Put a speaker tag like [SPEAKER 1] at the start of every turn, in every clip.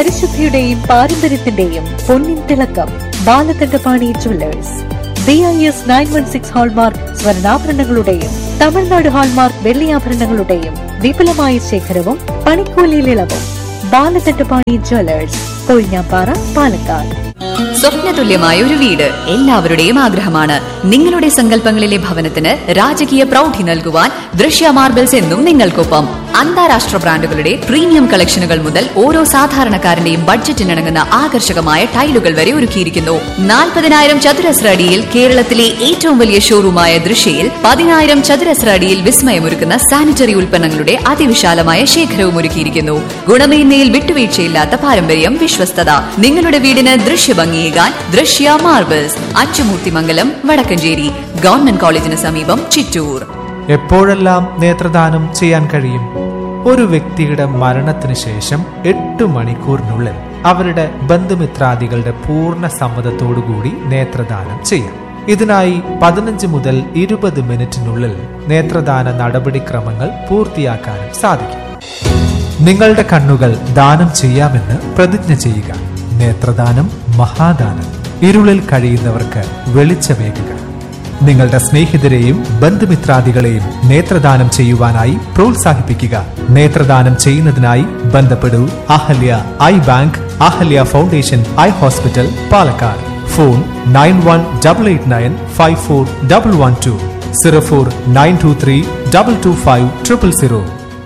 [SPEAKER 1] പരിശുദ്ധിയുടെയും പാരമ്പര്യത്തിന്റെയും പൊന്നിൻ തിളക്കം Balakandapani jewellers B I S nine one six hallmark സ്വർണ്ണാഭരണങ്ങളുടെയും തമിഴ്നാട് ഹാൾമാർക്ക് വെള്ളിയാഭരണങ്ങളുടെയും വിപുലമായ ശേഖരവും പണിക്കൂലിയിൽ ഇളവും ബാലകണ്ഠപാണി ജുവല്ലേഴ്സ് കൊഴിഞ്ഞാപ്പാറ പാലക്കാട്
[SPEAKER 2] സ്വപ്നതുല്യമായ ഒരു വീട് എല്ലാവരുടെയും ആഗ്രഹമാണ് നിങ്ങളുടെ സങ്കല്പങ്ങളിലെ ഭവനത്തിന് രാജകീയ പ്രൗഢി നൽകുവാൻ ദൃശ്യ മാർബിൾസ് എന്നും നിങ്ങൾക്കൊപ്പം അന്താരാഷ്ട്ര ബ്രാൻഡുകളുടെ പ്രീമിയം കളക്ഷനുകൾ മുതൽ ഓരോ സാധാരണക്കാരന്റെയും ബഡ്ജറ്റിനിണങ്ങുന്ന ആകർഷകമായ ടൈലുകൾ വരെ ഒരുക്കിയിരിക്കുന്നു നാൽപ്പതിനായിരം ചതുരശ്ര അടിയിൽ കേരളത്തിലെ ഏറ്റവും വലിയ ഷോറൂമായ ദൃശ്യയിൽ പതിനായിരം ചതുരശ്ര അടിയിൽ വിസ്മയമൊരുക്കുന്ന സാനിറ്ററി ഉൽപ്പന്നങ്ങളുടെ അതിവിശാലമായ ശേഖരവും ഒരുക്കിയിരിക്കുന്നു ഗുണമേന്മയിൽ വിട്ടുവീഴ്ചയില്ലാത്ത പാരമ്പര്യം വിശ്വസ്തത നിങ്ങളുടെ വീടിന് ദൃശ്യഭംഗിയേകാൻ ദൃശ്യ മാർബിൾസ് അച്ചുമൂർത്തിമംഗലം വടക്കഞ്ചേരി ഗവൺമെന്റ് കോളേജിന് സമീപം ചിറ്റൂർ
[SPEAKER 3] എപ്പോഴെല്ലാം നേത്രദാനം ചെയ്യാൻ കഴിയും ഒരു വ്യക്തിയുടെ മരണത്തിന് ശേഷം എട്ട് മണിക്കൂറിനുള്ളിൽ അവരുടെ ബന്ധുമിത്രാദികളുടെ പൂർണ്ണ സമ്മതത്തോടുകൂടി നേത്രദാനം ചെയ്യാം ഇതിനായി പതിനഞ്ച് മുതൽ ഇരുപത് മിനിറ്റിനുള്ളിൽ നേത്രദാന നടപടിക്രമങ്ങൾ പൂർത്തിയാക്കാനും സാധിക്കും നിങ്ങളുടെ കണ്ണുകൾ ദാനം ചെയ്യാമെന്ന് പ്രതിജ്ഞ ചെയ്യുക നേത്രദാനം മഹാദാനം ഇരുളിൽ കഴിയുന്നവർക്ക് വെളിച്ചമേകുക നിങ്ങളുടെ സ്നേഹിതരെയും ബന്ധുമിത്രാദികളെയും നേത്രദാനം ചെയ്യുവാനായി പ്രോത്സാഹിപ്പിക്കുക നേത്രദാനം ചെയ്യുന്നതിനായി ബന്ധപ്പെടൂ Ahalya eye bank Ahalya foundation eye hospital Palakkad phone nine one double eight nine five four double one two zero four nine two three double two five triple zero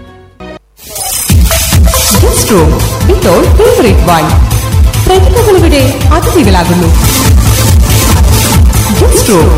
[SPEAKER 4] ഇപ്പോൾ ഫേവറേറ്റ് വൈൻ പ്രതിഭകളിവിടെ അതിഥികളാകുന്നു ഗസ്റ്റ് റൂം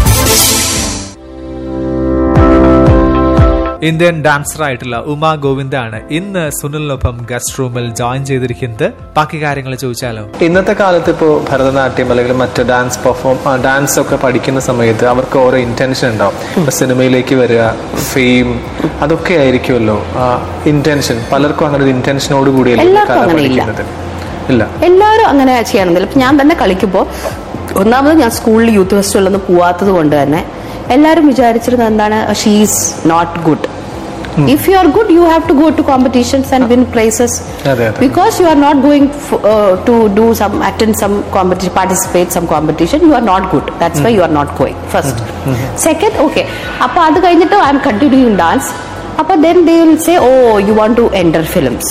[SPEAKER 3] ഇന്ത്യൻ ഡാൻസർ ആയിട്ടുള്ള ഉമാ ഗോവിന്ദാണ് ഇന്ന് സുനിലിനൊപ്പം guest റൂമിൽ join ചെയ്തിരിക്കുന്നത് ബാക്കി കാര്യങ്ങൾ ചോദിച്ചാലോ
[SPEAKER 5] ഇന്നത്തെ കാലത്ത് ഇപ്പോൾ ഭരതനാട്യം അല്ലെങ്കിൽ മറ്റ് ഡാൻസ് പെർഫോം ഡാൻസ് ഒക്കെ പഠിക്കുന്ന സമയത്ത് അവർക്ക് ഓരോ ഇന്റൻഷൻ ഉണ്ടാവും ഇപ്പൊ സിനിമയിലേക്ക് വരിക ഫെയിം അതൊക്കെ ആയിരിക്കുമല്ലോ ഇന്റൻഷൻ പലർക്കും അങ്ങനെ ഒരു ഇന്റൻഷനോട് കൂടിയല്ലേ
[SPEAKER 6] എല്ലാവർക്കും
[SPEAKER 5] കല
[SPEAKER 6] അങ്ങനെ ഇല്ല.
[SPEAKER 5] പഠിക്കുന്നത് ഇല്ല
[SPEAKER 6] എല്ലാവരും അങ്ങനെ ചെയ്യണമെന്നില്ല ഇപ്പൊ ഞാൻ തന്നെ കളിക്കുമ്പോൾ ഒന്നാമത് ഞാൻ സ്കൂളിൽ യൂത്ത് ഫെസ്റ്റിവലൊന്നും പോവാത്തത് കൊണ്ട് തന്നെ എല്ലാവരും വിചാരിച്ചിരുന്നത് എന്താണ് she's not good if you are good you have to go to competitions and win prizes
[SPEAKER 5] അതെ, അതെ.
[SPEAKER 6] Because you are not going to do some attend some competition participate some competition you are not good that's why you are not going first second okay അപ്പൊ അത് കഴിഞ്ഞിട്ട് I'm continuing dance അപ്പൊ then they will say oh you want to enter films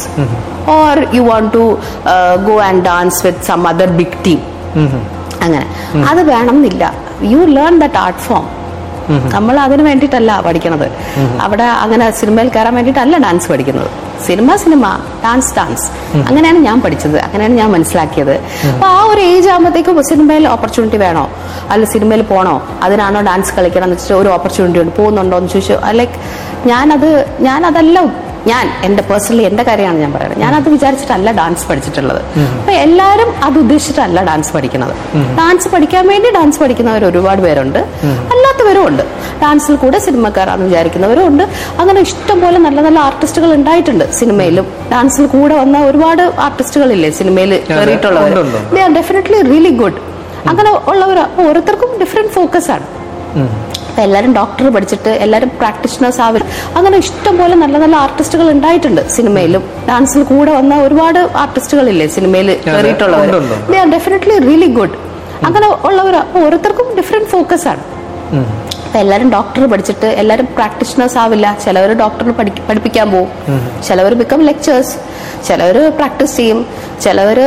[SPEAKER 6] or you want to go and dance with some other big team അങ്ങനെ അത് വേണം എന്നില്ല you learn that art form നമ്മൾ അതിന് വേണ്ടിയിട്ടല്ല പഠിക്കണത് അവിടെ അങ്ങനെ സിനിമയിൽ കയറാൻ വേണ്ടിയിട്ടല്ല ഡാൻസ് പഠിക്കുന്നത് സിനിമ സിനിമ ഡാൻസ് ഡാൻസ് അങ്ങനെയാണ് ഞാൻ പഠിച്ചത് അങ്ങനെയാണ് ഞാൻ മനസ്സിലാക്കിയത് അപ്പൊ ആ ഒരു ഏജ് ആകുമ്പോഴത്തേക്കും സിനിമയിൽ ഓപ്പർച്യൂണിറ്റി വേണോ അല്ല സിനിമയിൽ പോണോ അതിനാണോ ഡാൻസ് കളിക്കണം എന്ന് വെച്ചിട്ട് ഒരു ഓപ്പർച്യൂണിറ്റി ഉണ്ട് പോകുന്നുണ്ടോ എന്ന് ചോദിച്ചു ലൈക്ക് ഞാനത് ഞാനതല്ല ഞാൻ എന്റെ പേഴ്സണലി എന്റെ കാര്യമാണ് ഞാൻ പറയുന്നത് ഞാൻ അത് വിചാരിച്ചിട്ടല്ല ഡാൻസ് പഠിച്ചിട്ടുള്ളത് അപ്പൊ എല്ലാവരും അത് ഉദ്ദേശിച്ചിട്ടല്ല ഡാൻസ് പഠിക്കുന്നത് ഡാൻസ് പഠിക്കാൻ വേണ്ടി ഡാൻസ് പഠിക്കുന്നവർ ഒരുപാട് പേരുണ്ട് അല്ലാത്തവരും ഉണ്ട് ഡാൻസിൽ കൂടെ സിനിമക്കാരാന്ന് വിചാരിക്കുന്നവരും ഉണ്ട് അങ്ങനെ ഇഷ്ടംപോലെ നല്ല നല്ല ആർട്ടിസ്റ്റുകൾ ഉണ്ടായിട്ടുണ്ട് സിനിമയിലും ഡാൻസിൽ കൂടെ വന്ന ഒരുപാട് ആർട്ടിസ്റ്റുകളില്ലേ സിനിമയിൽ കയറിയിട്ടുള്ളവർ
[SPEAKER 5] ഉണ്ട്, ഉണ്ട്, ഉണ്ട്.
[SPEAKER 6] They are definitely really good അങ്ങനെ ഉള്ളവർ ഓരോരുത്തർക്കും ഡിഫറെന്റ് ഫോക്കസ് ആണ് അപ്പൊ എല്ലാവരും ഡോക്ടർ പഠിച്ചിട്ട് എല്ലാവരും പ്രാക്ടീഷണേഴ്സ് ആവില്ല അങ്ങനെ ഇഷ്ടംപോലെ നല്ല നല്ല ആർട്ടിസ്റ്റുകൾ ഉണ്ടായിട്ടുണ്ട് സിനിമയിലും ഡാൻസിൽ കൂടെ വന്ന ഒരുപാട് ആർട്ടിസ്റ്റുകളില്ലേ സിനിമയിൽ കയറിയിട്ടുള്ളവർ
[SPEAKER 5] ഉണ്ട്, ഉണ്ട്, ഉണ്ട്.
[SPEAKER 6] They are definitely really good അങ്ങനെ ഉള്ളവർ ഓരോരുത്തർക്കും ഡിഫറെന്റ് ഫോക്കസ് ആണ് അപ്പൊ എല്ലാവരും ഡോക്ടർ പഠിച്ചിട്ട് എല്ലാവരും പ്രാക്ടീഷണേഴ്സ് ആവില്ല ചിലവർ ഡോക്ടറിന് പഠിപ്പിക്കാൻ പോകും ചിലവർ ബിക്കം ലെക്ചേഴ്സ് ചിലവർ പ്രാക്ടീസ് ചെയ്യും ചിലവർ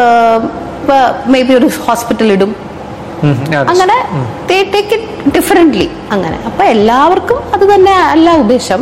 [SPEAKER 6] മേ ബി ഒരു ഹോസ്പിറ്റൽ ഇടും
[SPEAKER 5] ഉം, അതെ.
[SPEAKER 6] അങ്ങനെ ടേക്ക് ഇറ്റ് ഡിഫറെന്റ്ലി അങ്ങനെ അപ്പൊ എല്ലാവർക്കും അത് തന്നെ അല്ല ഉദ്ദേശം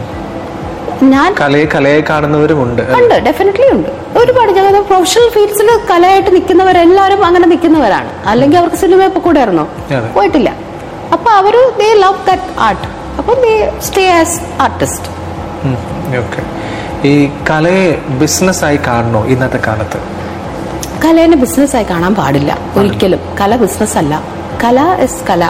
[SPEAKER 6] ഞാൻ
[SPEAKER 5] കലയെ കലയെ കാണുന്നവരുമുണ്ട്
[SPEAKER 6] ഉണ്ട് ഡെഫിനറ്റ്ലി ഉണ്ട് ഒരുപാട് ഞങ്ങൾ പ്രൊഫഷണൽ ഫീൽഡ്സിൽ കലയായിട്ട് നിൽക്കുന്നവരെല്ലാവരും അങ്ങനെ നിൽക്കുന്നവരാണ് അല്ലെങ്കിൽ അവർക്ക് സിനിമ ഇപ്പൊ കൂടെ ആയിരുന്നോ
[SPEAKER 5] അതെ.
[SPEAKER 6] പോയിട്ടില്ല അപ്പൊ അവര് ദേ ലവ് ദാറ്റ് ആർട്ട് അപ്പൊ they stay as artist
[SPEAKER 5] okay ഈ കലയെ ബിസിനസ് ആയി കാണണോ ഇന്നത്തെ കാലത്ത്
[SPEAKER 6] കലേനെ ബിസിനസ്സായി കാണാൻ പാടില്ല ഒരിക്കലും കല ബിസിനസ് അല്ല കല ഇസ് കല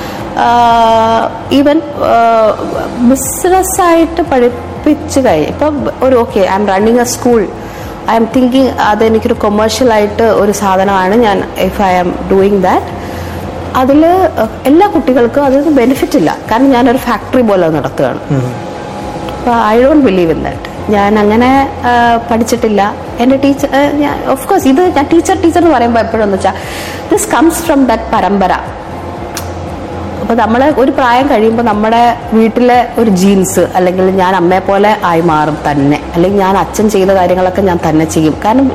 [SPEAKER 6] ഈവൻ ബിസിനസ്സായിട്ട് പഠിപ്പിച്ച് കഴിഞ്ഞ് ഇപ്പം ഒരു okay I'm running a school I'm thinking അതെനിക്കൊരു കൊമേഴ്ഷ്യൽ ആയിട്ട് ഒരു സാധനമാണ് ഞാൻ if I am doing that അതിൽ എല്ലാ കുട്ടികൾക്കും അതിന് ബെനിഫിറ്റ് ഇല്ല കാരണം ഞാനൊരു ഫാക്ടറി പോലെ അത് നടത്തുകയാണ് I don't believe in that ഞാൻ അങ്ങനെ ആ, പഠിച്ചിട്ടില്ല എൻ്റെ ടീച്ചർ ഓഫ് കോഴ്സ് ഇത് ഞാൻ ടീച്ചർ ടീച്ചർ എന്ന് പറയുമ്പോൾ എപ്പോഴും എന്ന് വെച്ചാൽ ദിസ് കംസ് ഫ്രം ദറ്റ് പരമ്പര അപ്പൊ നമ്മൾ ഒരു പ്രായം കഴിയുമ്പോൾ നമ്മുടെ വീട്ടിലെ ഒരു ജീൻസ് അല്ലെങ്കിൽ ഞാൻ അമ്മയെ പോലെ ആയി മാറും തന്നെ അല്ലെങ്കിൽ ഞാൻ അച്ഛൻ ചെയ്ത കാര്യങ്ങളൊക്കെ ഞാൻ തന്നെ ചെയ്യും കാരണം